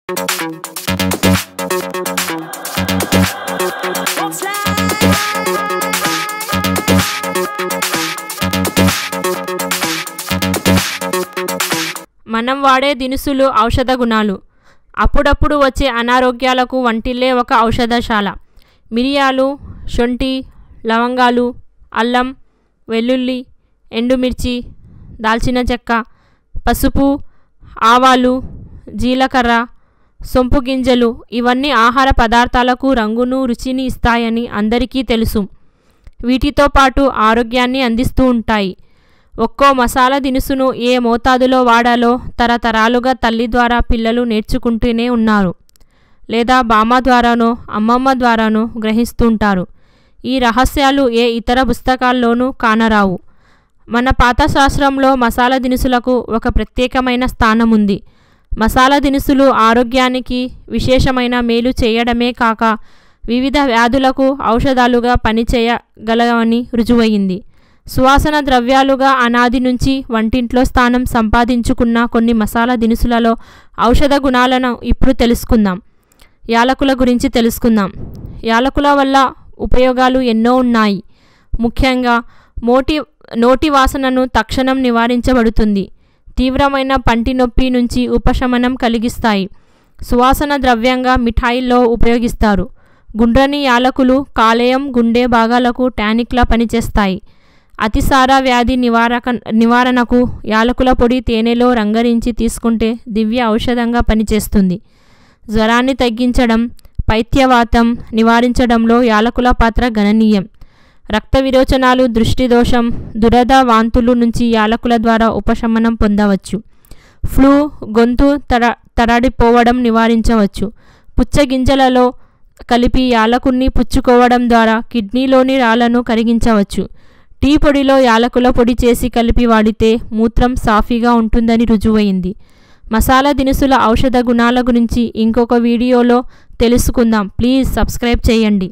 మనం వాడే దినుసులు ఔషధ గుణాలు అప్పుడప్పుడు వచ్చే అనారోగ్యాలకు వంటిల్లే ఒక ఔషధశాల మిరియాలు శొంఠి లవంగాలు అల్లం వెల్లుల్లి ఎండుమిర్చి దాల్చిన చెక్క పసుపు ఆవాలు జీలకర్ర సొంపు గింజలు ఇవన్నీ ఆహార పదార్థాలకు రంగును రుచిని ఇస్తాయని అందరికీ తెలుసు వీటితో పాటు ఆరోగ్యాన్ని అందిస్తూ ఉంటాయి ఒక్కో మసాలా దినుసును ఏ మోతాదులో వాడాలో తరతరాలుగా తల్లి ద్వారా పిల్లలు నేర్చుకుంటూనే ఉన్నారు లేదా బామ్మ ద్వారానో అమ్మమ్మ ద్వారానో గ్రహిస్తుంటారు ఈ రహస్యాలు ఏ ఇతర పుస్తకాల్లోనూ కానరావు మన పాత శాస్త్రంలో మసాలా దినుసులకు ఒక ప్రత్యేకమైన స్థానం ఉంది మసాలా దినుసులు ఆరోగ్యానికి విశేషమైన మేలు చేయడమే కాక వివిధ వ్యాధులకు ఔషధాలుగా పనిచేయగలవని రుజువయింది సువాసన ద్రవ్యాలుగా అనాది నుంచి వంటింట్లో స్థానం సంపాదించుకున్న కొన్ని మసాలా దినుసులలో ఔషధ గుణాలను ఇప్పుడు తెలుసుకుందాం యాలకుల గురించి తెలుసుకుందాం యాలకుల వల్ల ఉపయోగాలు ఎన్నో ఉన్నాయి ముఖ్యంగా మోటి నోటి వాసనను తక్షణం నివారించబడుతుంది తీవ్రమైన పంటి నొప్పి నుంచి ఉపశమనం కలిగిస్తాయి సువాసన ద్రవ్యంగా మిఠాయిల్లో ఉపయోగిస్తారు గుండ్రని యాలకులు కాలేయం గుండె భాగాలకు టానిక్లా పనిచేస్తాయి అతిసార వ్యాధి నివారక నివారణకు యాలకుల పొడి తేనెలో రంగరించి తీసుకుంటే దివ్య ఔషధంగా పనిచేస్తుంది జ్వరాన్ని తగ్గించడం పైత్యవాతం నివారించడంలో యాలకుల పాత్ర గణనీయం రక్త విరోచనాలు దృష్టి దోషం దురద వాంతులు నుంచి యాలకుల ద్వారా ఉపశమనం పొందవచ్చు ఫ్లూ గొంతు తర తరడిపోవడం నివారించవచ్చు పుచ్చగింజలలో కలిపి యాలకుల్ని పుచ్చుకోవడం ద్వారా కిడ్నీలోని రాళ్లను కరిగించవచ్చు టీ పొడిలో యాలకుల పొడి చేసి కలిపి వాడితే మూత్రం సాఫీగా ఉంటుందని రుజువైంది మసాలా దినుసుల ఔషధ గుణాల గురించి ఇంకొక వీడియోలో తెలుసుకుందాం ప్లీజ్ సబ్స్క్రైబ్ చేయండి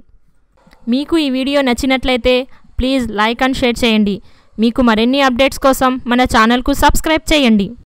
మీకు ఈ వీడియో నచ్చినట్లయితే ప్లీజ్ లైక్ అండ్ షేర్ చేయండి మీకు మరిన్ని అప్డేట్స్ కోసం మన ఛానల్కు సబ్స్క్రైబ్ చేయండి